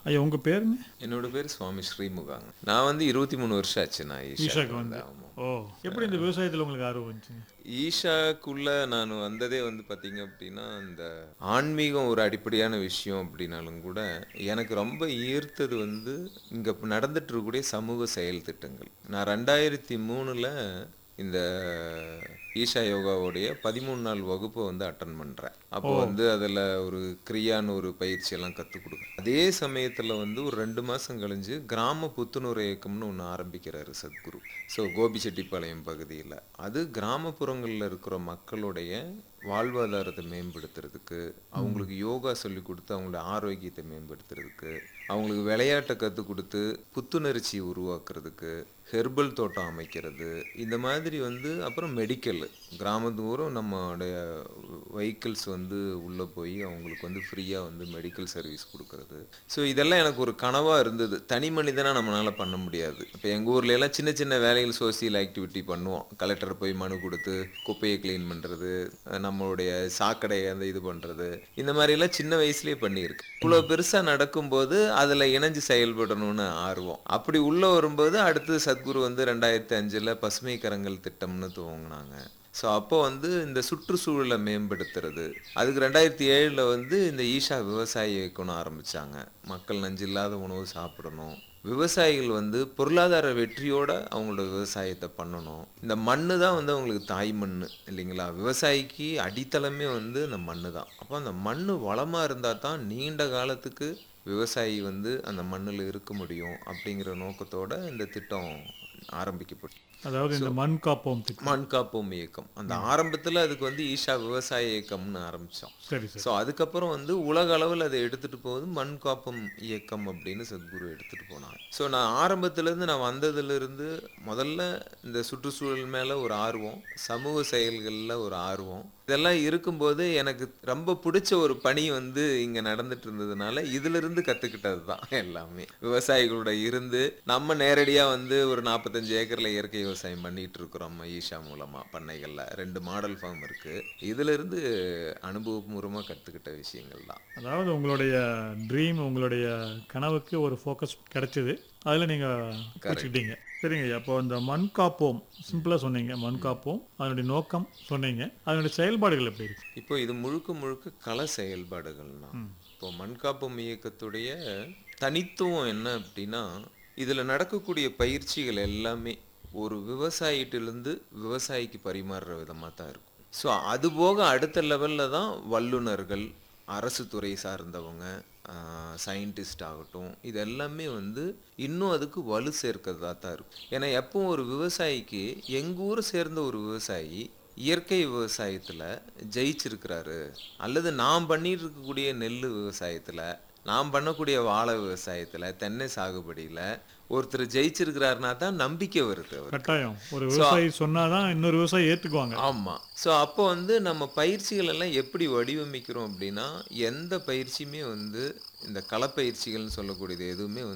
ஐயா உங்க பேருங்க என்னோட பேர் சுவாமி ஸ்ரீமுகாங்க நான் வந்து இருபத்தி மூணு வருஷம் ஆச்சு நான் ஈஷாக்கு ஈஷாக்கு வந்து. வந்து ஆமாம் ஓ எப்படி இந்த விவசாயத்துல உங்களுக்கு ஆர்வம் வந்துச்சுங்க ஈஷாக்குள்ள நான் வந்ததே வந்து பார்த்தீங்க அப்படின்னா இந்த ஆன்மீகம் ஒரு அடிப்படையான விஷயம் அப்படின்னாலும் கூட எனக்கு ரொம்ப ஈர்த்தது வந்து இங்கே நடந்துட்டு இருக்கக்கூடிய சமூக செயல் திட்டங்கள் நான் ரெண்டாயிரத்தி மூணில் இந்த ஈஷா யோகாவுடைய பதிமூணு நாள் வகுப்பை வந்து அட்டன் பண்ணுறேன் அப்போ வந்து அதில் ஒரு கிரியான்னு ஒரு பயிற்சியெல்லாம் கற்றுக் கொடுக்கும் அதே சமயத்தில் வந்து ஒரு ரெண்டு மாதம் கழிஞ்சு கிராம புத்துணர்வு இயக்கம்னு ஒன்று ஆரம்பிக்கிறாரு சத்குரு ஸோ கோபிச்செட்டிப்பாளையம் பகுதியில் அது கிராமப்புறங்களில் இருக்கிற மக்களுடைய வாழ்வாதாரத்தை மேம்படுத்துறதுக்கு அவங்களுக்கு யோகா சொல்லி கொடுத்து அவங்களோட ஆரோக்கியத்தை மேம்படுத்துறதுக்கு அவங்களுக்கு விளையாட்டை கற்றுக் கொடுத்து புத்துணர்ச்சி உருவாக்குறதுக்கு ஹெர்பல் தோட்டம் அமைக்கிறது இந்த மாதிரி வந்து அப்புறம் மெடிக்கல் கிராமத்தூரம் நம்மளுடைய வெஹிக்கிள்ஸ் வந்து உள்ளே போய் அவங்களுக்கு வந்து ஃப்ரீயாக வந்து மெடிக்கல் சர்வீஸ் கொடுக்கறது ஸோ இதெல்லாம் எனக்கு ஒரு கனவாக இருந்தது தனி மனிதனாக நம்மளால் பண்ண முடியாது இப்போ எங்கள் ஊர்ல எல்லாம் சின்ன சின்ன வேலைகள் சோசியல் ஆக்டிவிட்டி பண்ணுவோம் கலெக்டர் போய் மனு கொடுத்து குப்பையை க்ளீன் பண்ணுறது நம்மளுடைய சாக்கடையை அந்த இது பண்ணுறது இந்த மாதிரிலாம் சின்ன வயசுலேயே பண்ணியிருக்கு இவ்வளோ பெருசாக நடக்கும்போது அதில் இணைஞ்சு செயல்படணும்னு ஆர்வம் அப்படி உள்ளே வரும்போது அடுத்து சத்குரு வந்து ரெண்டாயிரத்தி அஞ்சில் பசுமை கரங்கள் திட்டம்னு துவங்கினாங்க ஸோ அப்போ வந்து இந்த சுற்றுச்சூழலை மேம்படுத்துறது அதுக்கு ரெண்டாயிரத்தி ஏழில் வந்து இந்த ஈஷா விவசாய இயக்கம்னு ஆரம்பிச்சாங்க மக்கள் நஞ்சில்லாத உணவு சாப்பிடணும் விவசாயிகள் வந்து பொருளாதார வெற்றியோட அவங்களோட விவசாயத்தை பண்ணணும் இந்த மண்ணு தான் வந்து அவங்களுக்கு தாய் மண் இல்லைங்களா விவசாயிக்கு அடித்தளமே வந்து அந்த மண்ணு தான் அப்போ அந்த மண் வளமாக இருந்தால் தான் நீண்ட காலத்துக்கு விவசாயி வந்து அந்த மண்ணில் இருக்க முடியும் அப்படிங்கிற நோக்கத்தோட இந்த திட்டம் ஆரம்பிக்கப்பட்டு அதாவது இந்த மண் காப்போம் திட்டம் மண் காப்போம் இயக்கம் அந்த ஆரம்பத்தில் அதுக்கு வந்து ஈஷா விவசாய இயக்கம்னு ஆரம்பித்தோம் சரி சரி ஸோ அதுக்கப்புறம் வந்து உலக அளவில் அதை எடுத்துகிட்டு போகுது மண் காப்பம் இயக்கம் அப்படின்னு சத்குரு எடுத்துகிட்டு போனாங்க ஸோ நான் ஆரம்பத்துலேருந்து நான் வந்ததுலேருந்து முதல்ல இந்த சுற்றுச்சூழல் மேலே ஒரு ஆர்வம் சமூக செயல்களில் ஒரு ஆர்வம் இதெல்லாம் இருக்கும்போது எனக்கு ரொம்ப பிடிச்ச ஒரு பணி வந்து இங்கே நடந்துட்டு இருந்ததுனால இதிலிருந்து கற்றுக்கிட்டது தான் எல்லாமே விவசாயிகளோட இருந்து நம்ம நேரடியாக வந்து ஒரு நாற்பத்தஞ்சு ஏக்கரில் இயற்கை விவசாயம் பண்ணிட்டு இருக்கிறோம் ஈஷா மூலமாக பண்ணைகளில் ரெண்டு மாடல் ஃபார்ம் இருக்குது இதிலிருந்து அனுபவபூர்வமாக கற்றுக்கிட்ட விஷயங்கள் தான் அதாவது உங்களுடைய ட்ரீம் உங்களுடைய கனவுக்கு ஒரு ஃபோக்கஸ் கிடைச்சது அதில் நீங்கள் பிடிச்சிக்கிட்டீங்க சரிங்க ஐயா அப்போ இந்த மண் காப்போம் சிம்பிளாக சொன்னீங்க மண் காப்போம் அதனுடைய நோக்கம் சொன்னீங்க அதனுடைய செயல்பாடுகள் எப்படி இருக்கு இப்போ இது முழுக்க முழுக்க கள செயல்பாடுகள்னா இப்போ மண்காப்பம் இயக்கத்துடைய தனித்துவம் என்ன அப்படின்னா இதில் நடக்கக்கூடிய பயிற்சிகள் எல்லாமே ஒரு விவசாயிட்டிலிருந்து விவசாயிக்கு பரிமாறுற விதமாக தான் இருக்கும் ஸோ அது போக அடுத்த லெவலில் தான் வல்லுனர்கள் அரசு துறை சார்ந்தவங்க சயின்டிஸ்ட் ஆகட்டும் இது எல்லாமே வந்து இன்னும் அதுக்கு வலு சேர்க்கிறதா தான் இருக்கும் ஏன்னா எப்பவும் ஒரு விவசாயிக்கு எங்கள் ஊரை சேர்ந்த ஒரு விவசாயி இயற்கை விவசாயத்தில் ஜெயிச்சிருக்கிறாரு அல்லது நாம் பண்ணிட்டு இருக்கக்கூடிய நெல் விவசாயத்தில் நாம் பண்ணக்கூடிய வாழை விவசாயத்தில் தென்னை சாகுபடியில் ஒருத்தர் ஜெயிச்சிருக்கிறாருனா தான் நம்பிக்கை வருது அவருக்கு கட்டாயம் ஒரு விவசாயி சொன்னாதான் இன்னொரு விவசாயி ஏற்றுக்குவாங்க ஆமாம் ஸோ அப்போ வந்து நம்ம பயிற்சிகள் எல்லாம் எப்படி வடிவமைக்கிறோம் அப்படின்னா எந்த பயிற்சியுமே வந்து இந்த களப்பயிற்சிகள்னு சொல்லக்கூடியது எதுவுமே வந்து